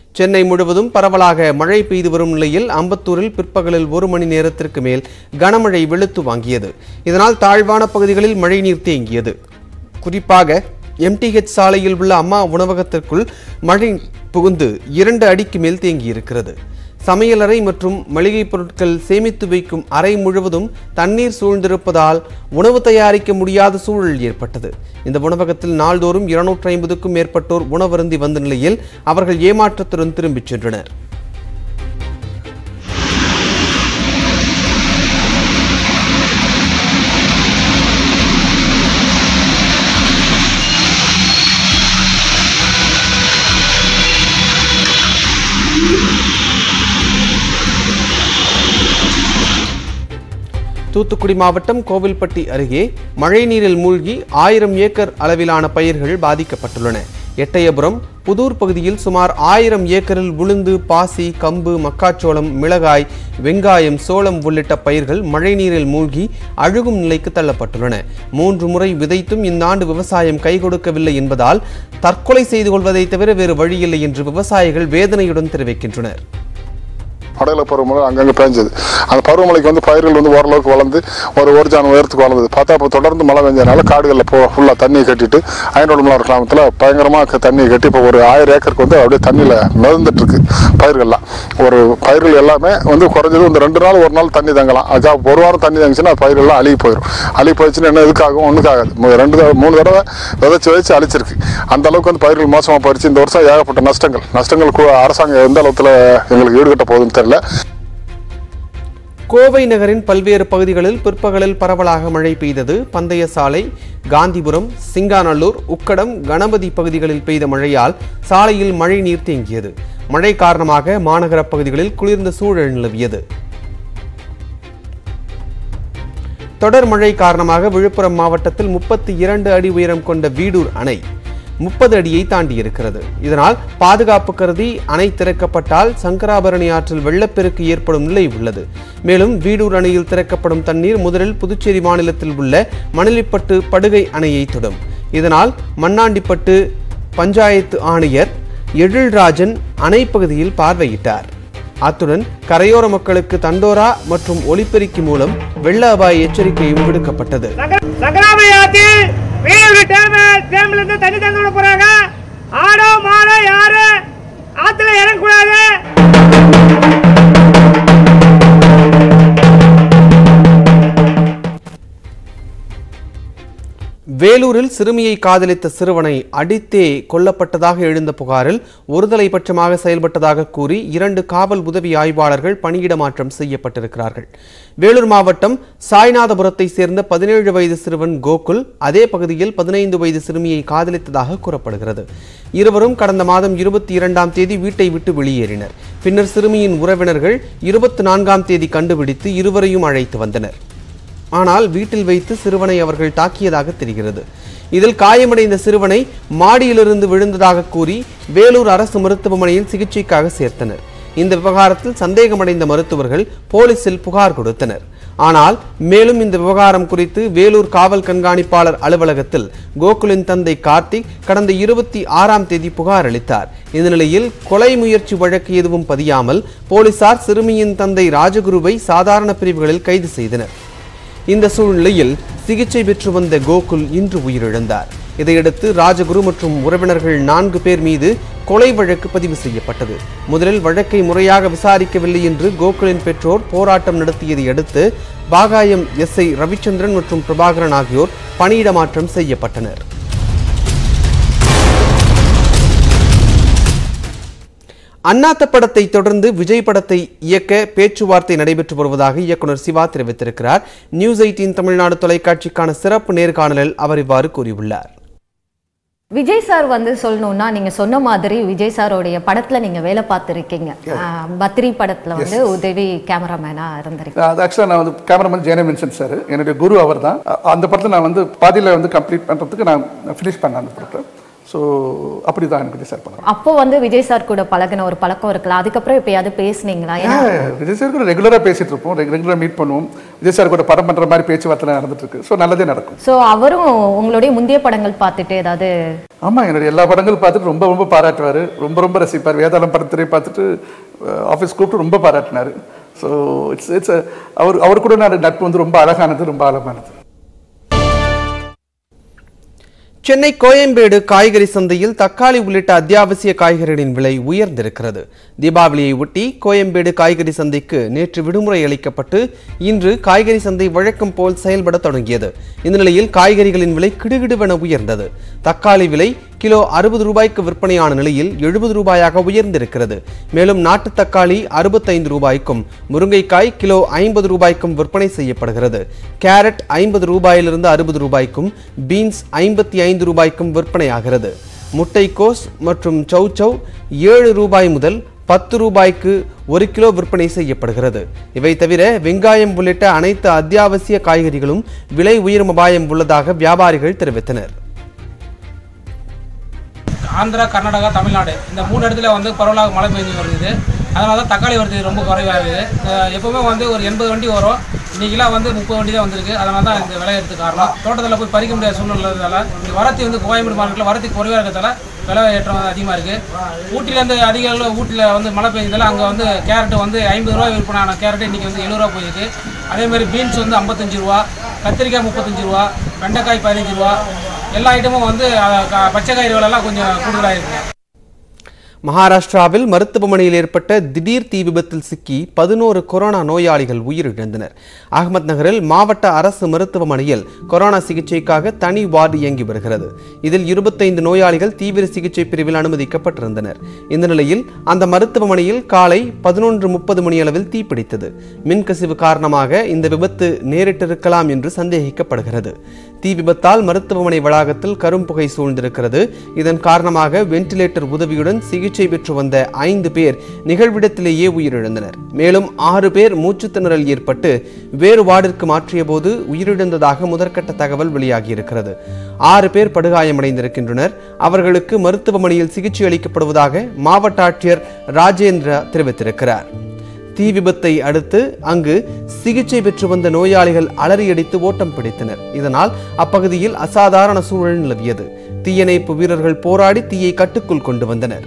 சென்னை முழுவதும் பரவலாக மழை பெய்து வரும் நிலையில் அம்பத்தூரில் பிற்பகலில் ஒரு மணி நேரத்திற்கு மேல் கனமழை வெளுத்து வாங்கியது இதனால் தாழ்வான பகுதிகளில் மழைநீர் தேங்கியது குறிப்பாக எம்டிஹெச் சாலையில் உள்ள அம்மா உணவகத்திற்குள் மழை புகுந்து இரண்டு அடிக்கு மேல் தேங்கியிருக்கிறது சமையலறை மற்றும் மளிகைப் பொருட்கள் சேமித்து வைக்கும் அறை முழுவதும் தண்ணீர் சூழ்ந்திருப்பதால் உணவு தயாரிக்க முடியாத சூழல் ஏற்பட்டது இந்த உணவகத்தில் நாள்தோறும் இருநூற்றி ஐம்பதுக்கும் மேற்பட்டோர் உணவருந்தி வந்த நிலையில் அவர்கள் ஏமாற்றத்துடன் திரும்பிச் சென்றனர் தூத்துக்குடி மாவட்டம் கோவில்பட்டி அருகே மழைநீரில் மூழ்கி ஆயிரம் ஏக்கர் அளவிலான பயிர்கள் பாதிக்கப்பட்டுள்ளன எட்டயபுரம் புதூர் பகுதியில் சுமார் ஆயிரம் ஏக்கரில் உளுந்து பாசி கம்பு மக்காச்சோளம் மிளகாய் வெங்காயம் சோளம் உள்ளிட்ட பயிர்கள் மழைநீரில் மூழ்கி அழுகும் நிலைக்கு தள்ளப்பட்டுள்ளன மூன்று முறை விதைத்தும் இந்த ஆண்டு விவசாயம் கை கொடுக்கவில்லை என்பதால் தற்கொலை செய்து கொள்வதை தவிர வேறு வழியில்லை என்று விவசாயிகள் வேதனையுடன் தெரிவிக்கின்றனர் வடகிழ பருவமழை அங்கங்கே பேஞ்சது அந்த பருவமழைக்கு வந்து பயிர்கள் வந்து ஓரளவுக்கு வளர்ந்து ஒரு ஒரு ஜான் உயரத்துக்கு வளர்ந்தது பார்த்தா இப்போ தொடர்ந்து மழை பெஞ்சதுனால காடுகளில் போ ஃபுல்லாக தண்ணியை கட்டிட்டு ஐநூறு கிராமத்தில் பயங்கரமாக தண்ணியை கட்டி இப்போ ஒரு ஆயிரம் ஏக்கருக்கு வந்து அப்படியே தண்ணியில் மிதந்துட்டு இருக்கு பயிர்கள்லாம் ஒரு பயிர்கள் எல்லாமே வந்து குறைஞ்சது இந்த ரெண்டு நாள் ஒரு நாள் தண்ணி தங்கலாம் அதுக்காக ஒரு வாரம் தண்ணி தங்கிச்சுன்னா பயிர்கள்லாம் அழுகி போயிடும் அழுகி போயிடுச்சுன்னா என்ன எதுக்காகும் ஒன்றுக்காகாது மு- ரெண்டு தடவை மூணு தடவை விதைச்சு விதைச்சு அழிச்சிருக்கு அந்த அளவுக்கு வந்து பயிர்கள் மோசமாக போயிடுச்சு இந்த வருஷம் ஏகப்பட்ட நஷ்டங்கள் நஷ்டங்கள் கு- அரசாங்கம் எந்த அளவுக்கு எங்களுக்கு ஈடுகட்ட போகுதுன்னு தெரியல கோவை நகரின் பல்வேறு பகுதிகளில் பிற்பகலில் பரவலாக மழை பெய்தது பந்தய சாலை காந்திபுரம் சிங்காநல்லூர் உக்கடம் கணபதி பகுதிகளில் பெய்த மழையால் சாலையில் மழை நீர் தேங்கியது மழை காரணமாக மாநகர பகுதிகளில் குளிர்ந்த சூழல் நிலவியது தொடர் மழை காரணமாக விழுப்புரம் மாவட்டத்தில் முப்பத்தி இரண்டு அடி உயரம் கொண்ட வீடூர் அணை முப்பது அடியை தாண்டியிருக்கிறது இதனால் பாதுகாப்பு கருதி அணை திறக்கப்பட்டால் சங்கராபரணி ஆற்றில் வெள்ளப்பெருக்கு ஏற்படும் நிலை உள்ளது மேலும் வீடூர் அணையில் திறக்கப்படும் தண்ணீர் முதலில் புதுச்சேரி மாநிலத்தில் உள்ள மணலிப்பட்டு படுகை அணையை தொடும் இதனால் மண்ணாண்டிப்பட்டு பஞ்சாயத்து ஆணையர் எழில்ராஜன் அணை பகுதியில் பார்வையிட்டார் அத்துடன் கரையோர மக்களுக்கு தண்டோரா மற்றும் ஒலிபெருக்கி மூலம் வெள்ள அபாய எச்சரிக்கையும் விடுக்கப்பட்டது சங்கராபுரி ஆற்றில் வீடு டேம் டேம்ல இருந்து தண்ணி தந்து விட போறாங்க ஆடோ மாடோ யாரு ஆத்துல இறங்கக்கூடாது வேலூரில் சிறுமியை காதலித்த சிறுவனை அடித்தே கொல்லப்பட்டதாக எழுந்த புகாரில் ஒருதலை பட்சமாக செயல்பட்டதாக கூறி இரண்டு காவல் உதவி ஆய்வாளர்கள் பணியிட மாற்றம் செய்யப்பட்டிருக்கிறார்கள் வேலூர் மாவட்டம் சாய்நாதபுரத்தை சேர்ந்த பதினேழு வயது சிறுவன் கோகுல் அதே பகுதியில் பதினைந்து வயது சிறுமியை காதலித்ததாக கூறப்படுகிறது இருவரும் கடந்த மாதம் இருபத்தி இரண்டாம் தேதி வீட்டை விட்டு வெளியேறினர் பின்னர் சிறுமியின் உறவினர்கள் இருபத்தி நான்காம் தேதி கண்டுபிடித்து இருவரையும் அழைத்து வந்தனர் ஆனால் வீட்டில் வைத்து சிறுவனை அவர்கள் தாக்கியதாக தெரிகிறது இதில் காயமடைந்த சிறுவனை மாடியிலிருந்து விழுந்ததாக கூறி வேலூர் அரசு மருத்துவமனையில் சிகிச்சைக்காக சேர்த்தனர் இந்த விவகாரத்தில் சந்தேகமடைந்த மருத்துவர்கள் போலீசில் புகார் கொடுத்தனர் ஆனால் மேலும் இந்த விவகாரம் குறித்து வேலூர் காவல் கண்காணிப்பாளர் அலுவலகத்தில் கோகுலின் தந்தை கார்த்திக் கடந்த இருபத்தி ஆறாம் தேதி புகார் அளித்தார் இந்த நிலையில் கொலை முயற்சி வழக்கு எதுவும் பதியாமல் போலீசார் சிறுமியின் தந்தை ராஜகுருவை சாதாரண பிரிவுகளில் கைது செய்தனர் இந்த சூழ்நிலையில் சிகிச்சை பெற்று வந்த கோகுல் இன்று உயிரிழந்தார் இதையடுத்து ராஜகுரு மற்றும் உறவினர்கள் நான்கு பேர் மீது கொலை வழக்கு பதிவு செய்யப்பட்டது முதலில் வழக்கை முறையாக விசாரிக்கவில்லை என்று கோகுலின் பெற்றோர் போராட்டம் நடத்தியதை அடுத்து பாகாயம் எஸ்ஐ ரவிச்சந்திரன் மற்றும் பிரபாகரன் ஆகியோர் பணியிட மாற்றம் செய்யப்பட்டனர் அண்ணாத்த படத்தை தொடர்ந்து விஜய் படத்தை இயக்க பேச்சுவார்த்தை நடைபெற்று வருவதாக இயக்குனர் சிவா தெரிவித்திருக்கிறார் நியூஸ் எயிட்டீன் தமிழ்நாடு தொலைக்காட்சிக்கான சிறப்பு நேர்காணலில் அவர் இவ்வாறு கூறியுள்ளார் விஜய் சார் வந்து சொல்லணும்னா நீங்க சொன்ன மாதிரி விஜய் சாரோடைய படத்துல நீங்க வேலை பார்த்துருக்கீங்க ஆஹ், பத்ரி படத்துல வந்து உதவி கேமராமேனா இருந்திருக்கீங்க அது ஆக்சுவலாக நான் வந்து கேமராமேன் ஜெயன மென்சன் சார் என்னுடைய குரு அவர் தான் அந்த படத்தில் நான் வந்து பாதியில் வந்து கம்ப்ளீட் பண்ணுறதுக்கு நான் ஃபினிஷ் பண்ணேன் அந்த படத்தை ஸோ அப்படி தான் எனக்கு விஜய் சார் பண்ணலாம் அப்போ வந்து விஜய் சார் கூட பழகின ஒரு பழக்கம் இருக்கலாம் அதுக்கப்புறம் எப்பயாவது பேசுனீங்களா ஏன்னா விஜய் சார் கூட ரெகுலராக பேசிட்டு இருப்போம் ரெகுலராக மீட் பண்ணுவோம் விஜய் சார் கூட படம் பண்ணுற மாதிரி பேச்சுவார்த்தை நடந்துட்டு இருக்கு ஸோ நல்லதே நடக்கும் ஸோ அவரும் உங்களுடைய முந்தைய படங்கள் பார்த்துட்டு ஏதாவது ஆமாம் என்னுடைய எல்லா படங்களும் பார்த்துட்டு ரொம்ப ரொம்ப பாராட்டுவார் ரொம்ப ரொம்ப ரசிப்பார் வேதாளம் படத்திலே பார்த்துட்டு ஆஃபீஸ் கூப்பிட்டு ரொம்ப பாராட்டினார் ஸோ இட்ஸ் இட்ஸ் அவர் அவர் கூட நான் நட்பு வந்து ரொம்ப அழகானது ரொம்ப ஆழமானது சென்னை கோயம்பேடு காய்கறி சந்தையில் தக்காளி உள்ளிட்ட அத்தியாவசிய காய்கறிகளின் விலை உயர்ந்திருக்கிறது தீபாவளியை ஒட்டி கோயம்பேடு காய்கறி சந்தைக்கு நேற்று விடுமுறை அளிக்கப்பட்டு இன்று காய்கறி சந்தை வழக்கம் போல் செயல்பட தொடங்கியது இந்த நிலையில் காய்கறிகளின் விலை கிடுகிடுவென உயர்ந்தது தக்காளி விலை கிலோ அறுபது ரூபாய்க்கு விற்பனையான நிலையில் எழுபது ரூபாயாக உயர்ந்திருக்கிறது மேலும் நாட்டு தக்காளி அறுபத்தைந்து ரூபாய்க்கும் முருங்கைக்காய் கிலோ ஐம்பது ரூபாய்க்கும் விற்பனை செய்யப்படுகிறது கேரட் ஐம்பது ரூபாயிலிருந்து அறுபது ரூபாய்க்கும் பீன்ஸ் ஐம்பத்தி ஐந்து ரூபாய்க்கும் விற்பனையாகிறது முட்டைக்கோஸ் மற்றும் சௌச்சௌ ஏழு ரூபாய் முதல் பத்து ரூபாய்க்கு ஒரு கிலோ விற்பனை செய்யப்படுகிறது இவை தவிர வெங்காயம் உள்ளிட்ட அனைத்து அத்தியாவசிய காய்கறிகளும் விலை உயரும் அபாயம் உள்ளதாக வியாபாரிகள் தெரிவித்தனர் ஆந்திரா கர்நாடகா தமிழ்நாடு இந்த மூணு இடத்துல வந்து பரவலாக மழை பெஞ்சு வருது அதனால தான் தக்காளி வரது ரொம்ப குறைவாகுது அஹ் எப்பவுமே வந்து ஒரு எண்பது வண்டி வரும் இன்னைக்கெல்லாம் வந்து முப்பது வண்டி தான் வந்திருக்கு அதனால தான் இந்த விலை எடுத்து காரணம் தோட்டத்தில் போய் பறிக்க முடியாத சூழ்நிலை இருந்ததால இந்த வரத்தி வந்து கோயம்பேடு மார்க்கெட்டில் வரத்தி குறைவாக இருக்கிறதால விலை ஏற்றம் வந்து அதிகமாக இருக்குது ஊட்டிலேருந்து அதிக அளவில் ஊட்டியில் வந்து மழை பெஞ்சதால அங்கே வந்து கேரட் வந்து ஐம்பது ரூபா விற்பனை ஆன கேரட் இன்றைக்கி வந்து எழுபது ரூபா போயிருக்கு அதே மாதிரி பீன்ஸ் வந்து ஐம்பத்தஞ்சு ரூபா கத்திரிக்காய் முப்பத்தஞ்சு ரூபா வெண்டைக்காய் பதினஞ்சு ரூபா எல்லா ஐட்டமும் வந்து அஹ், க- பச்சை காய்கறி விலைலாம் கொஞ்சம் கூடுதலாக இருக்குங்க மகாராஷ்டிராவில் மருத்துவமனையில் ஏற்பட்ட திடீர் தீ விபத்தில் சிக்கி பதினோரு கொரோனா நோயாளிகள் உயிரிழந்தனர் அகமத் நகரில் மாவட்ட அரசு மருத்துவமனையில் கொரோனா சிகிச்சைக்காக தனி வார்டு இயங்கி வருகிறது இதில் இருபத்தைந்து நோயாளிகள் தீவிர சிகிச்சை பிரிவில் அனுமதிக்கப்பட்டிருந்தனர் இந்த நிலையில் அந்த மருத்துவமனையில் காலை பதினொன்று முப்பது மணியளவில் தீப்பிடித்தது மின்கசிவு காரணமாக இந்த விபத்து நேரிட்டிருக்கலாம் என்று சந்தேகிக்கப்படுகிறது தீ விபத்தால் மருத்துவமனை வளாகத்தில் கரும்புகை சூழ்ந்திருக்கிறது இதன் காரணமாக வென்டிலேட்டர் உதவியுடன் சிகிச்சை பெற்று வந்த ஐந்து பேர் நிகழ்விடத்திலேயே உயிரிழந்தனர் மேலும் ஆறு பேர் மூச்சுத் திணறல் ஏற்பட்டு வேறு வார்டிற்கு மாற்றிய போது உயிரிழந்ததாக முதற்கட்ட தகவல் வெளியாகியிருக்கிறது ஆறு பேர் படுகாயமடைந்திருக்கின்றனர் அவர்களுக்கு மருத்துவமனையில் சிகிச்சை அளிக்கப்படுவதாக மாவட்ட ஆட்சியர் ராஜேந்திரா தெரிவித்திருக்கிறார் தீ விபத்தை அடுத்து அங்கு சிகிச்சை பெற்று வந்த நோயாளிகள் அலறியடித்து ஓட்டம் பிடித்தனர் இதனால் அப்பகுதியில் அசாதாரண சூழல் நிலவியது தீயணைப்பு வீரர்கள் போராடி தீயை கட்டுக்குள் கொண்டு வந்தனர்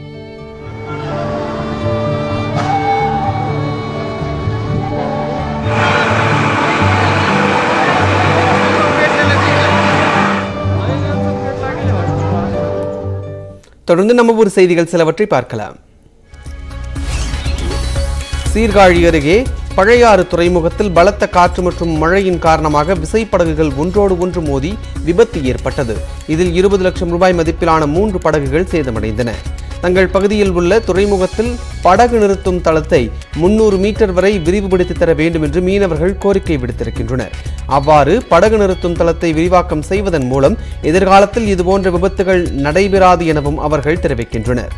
தொடர்ந்து நம்ம ஊர் செய்திகள் சிலவற்றை பார்க்கலாம் சீர்காழி அருகே பழையாறு துறைமுகத்தில் பலத்த காற்று மற்றும் மழையின் காரணமாக விசைப்படகுகள் ஒன்றோடு ஒன்று மோதி விபத்து ஏற்பட்டது இதில் இருபது லட்சம் ரூபாய் மதிப்பிலான மூன்று படகுகள் சேதமடைந்தன தங்கள் பகுதியில் உள்ள துறைமுகத்தில் படகு நிறுத்தும் தளத்தை முன்னூறு மீட்டர் வரை விரிவுபடுத்தி தர வேண்டும் என்று மீனவர்கள் கோரிக்கை விடுத்திருக்கின்றனர் அவ்வாறு படகு நிறுத்தும் தளத்தை விரிவாக்கம் செய்வதன் மூலம் எதிர்காலத்தில் இதுபோன்ற விபத்துகள் நடைபெறாது எனவும் அவர்கள் தெரிவிக்கின்றனர்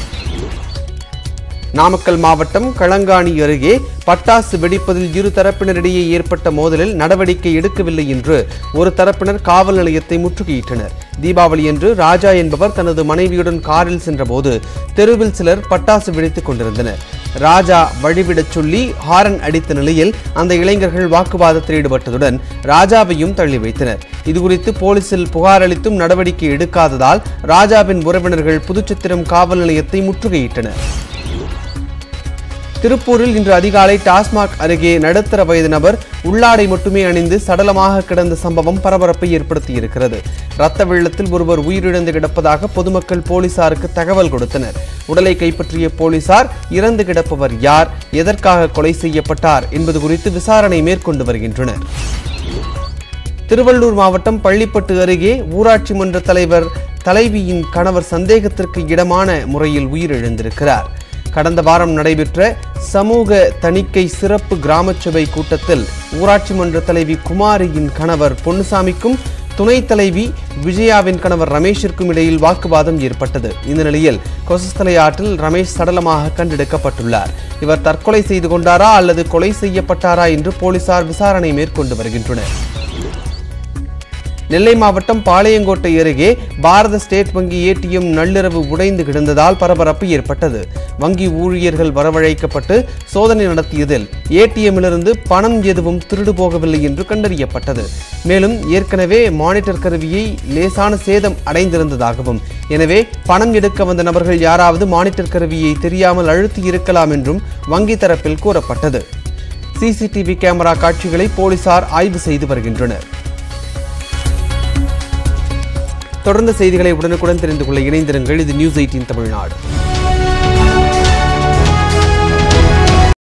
நாமக்கல் மாவட்டம் களங்காணி அருகே பட்டாசு வெடிப்பதில் இரு தரப்பினரிடையே ஏற்பட்ட மோதலில் நடவடிக்கை எடுக்கவில்லை என்று ஒரு தரப்பினர் காவல் நிலையத்தை முற்றுகையிட்டனர் தீபாவளியன்று ராஜா என்பவர் தனது மனைவியுடன் காரில் சென்றபோது தெருவில் சிலர் பட்டாசு வெடித்துக் கொண்டிருந்தனர் ராஜா வழிவிடச் சொல்லி ஹாரன் அடித்த நிலையில் அந்த இளைஞர்கள் வாக்குவாதத்தில் ஈடுபட்டதுடன் ராஜாவையும் தள்ளி வைத்தனர் இதுகுறித்து போலீசில் புகார் அளித்தும் நடவடிக்கை எடுக்காததால் ராஜாவின் உறவினர்கள் புதுச்சத்திரம் காவல் நிலையத்தை முற்றுகையிட்டனர் திருப்பூரில் இன்று அதிகாலை டாஸ்மாக் அருகே நடுத்தர வயது நபர் உள்ளாடை மட்டுமே அணிந்து சடலமாக கிடந்த சம்பவம் பரபரப்பை ஏற்படுத்தியிருக்கிறது இரத்த வெள்ளத்தில் ஒருவர் உயிரிழந்து கிடப்பதாக பொதுமக்கள் போலீசாருக்கு தகவல் கொடுத்தனர் உடலை கைப்பற்றிய போலீசார் இறந்து கிடப்பவர் யார் எதற்காக கொலை செய்யப்பட்டார் என்பது குறித்து விசாரணை மேற்கொண்டு வருகின்றனர் திருவள்ளூர் மாவட்டம் பள்ளிப்பட்டு அருகே ஊராட்சி மன்ற தலைவர் தலைவியின் கணவர் சந்தேகத்திற்கு இடமான முறையில் உயிரிழந்திருக்கிறார் கடந்த வாரம் நடைபெற்ற சமூக தணிக்கை சிறப்பு கிராம சபை கூட்டத்தில் ஊராட்சி மன்ற தலைவி குமாரியின் கணவர் பொன்னுசாமிக்கும் துணைத் தலைவி விஜயாவின் கணவர் ரமேஷிற்கும் இடையில் வாக்குவாதம் ஏற்பட்டது இந்த நிலையில் கொசஸ்தலை ஆற்றில் ரமேஷ் சடலமாக கண்டெடுக்கப்பட்டுள்ளார் இவர் தற்கொலை செய்து கொண்டாரா அல்லது கொலை செய்யப்பட்டாரா என்று போலீசார் விசாரணை மேற்கொண்டு வருகின்றனர் நெல்லை மாவட்டம் பாளையங்கோட்டை அருகே பாரத ஸ்டேட் வங்கி ஏடிஎம் நள்ளிரவு உடைந்து கிடந்ததால் பரபரப்பு ஏற்பட்டது வங்கி ஊழியர்கள் வரவழைக்கப்பட்டு சோதனை நடத்தியதில் ஏடிஎம்மிலிருந்து பணம் எதுவும் திருடு போகவில்லை என்று கண்டறியப்பட்டது மேலும் ஏற்கனவே மானிட்டர் கருவியை லேசான சேதம் அடைந்திருந்ததாகவும் எனவே பணம் எடுக்க வந்த நபர்கள் யாராவது மானிட்டர் கருவியை தெரியாமல் அழுத்தி இருக்கலாம் என்றும் வங்கி தரப்பில் கூறப்பட்டது சிசிடிவி கேமரா காட்சிகளை போலீசார் ஆய்வு செய்து வருகின்றனர் தொடர்ந்து செய்திகளை உடனுக்குடன் தெரிந்து கொள்ள இணைந்திருங்கள் இது நியூஸ் எயிட்டீன் தமிழ்நாடு